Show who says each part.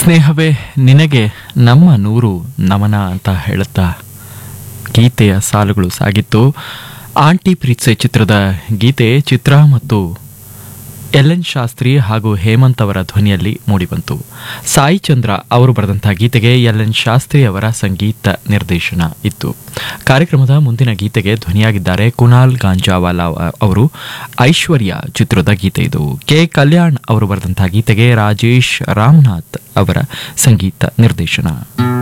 Speaker 1: ಸ್ನೇಹವೇ ನಿನಗೆ ನಮ್ಮ ನೂರು ನಮನ ಅಂತ ಹೇಳುತ್ತಾ ಗೀತೆಯ ಸಾಲುಗಳು ಸಾಗಿತ್ತು ಆಂಟಿ ಪ್ರೀತ್ಸೆ ಚಿತ್ರದ ಗೀತೆ ಚಿತ್ರ ಮತ್ತು ಎಲ್ ಎನ್ ಶಾಸ್ತ್ರಿ ಹಾಗೂ ಹೇಮಂತ್ ಅವರ ಧ್ವನಿಯಲ್ಲಿ ಮೂಡಿಬಂತು ಸಾಯಿ ಚಂದ್ರ ಅವರು ಬರೆದಂತಹ ಗೀತೆಗೆ ಎಲ್ ಎನ್ ಶಾಸ್ತ್ರಿ ಅವರ ಸಂಗೀತ ನಿರ್ದೇಶನ ಇತ್ತು ಕಾರ್ಯಕ್ರಮದ ಮುಂದಿನ ಗೀತೆಗೆ ಧ್ವನಿಯಾಗಿದ್ದಾರೆ ಕುನಾಲ್ ಗಾಂಜಾವಾಲಾ ಅವರು ಐಶ್ವರ್ಯ ಚಿತ್ರದ ಗೀತೆ ಇದು ಕೆ ಕಲ್ಯಾಣ್ ಅವರು ಬರೆದಂತಹ ಗೀತೆಗೆ ರಾಜೇಶ್ ರಾಮನಾಥ್ ಅವರ ಸಂಗೀತ ನಿರ್ದೇಶನ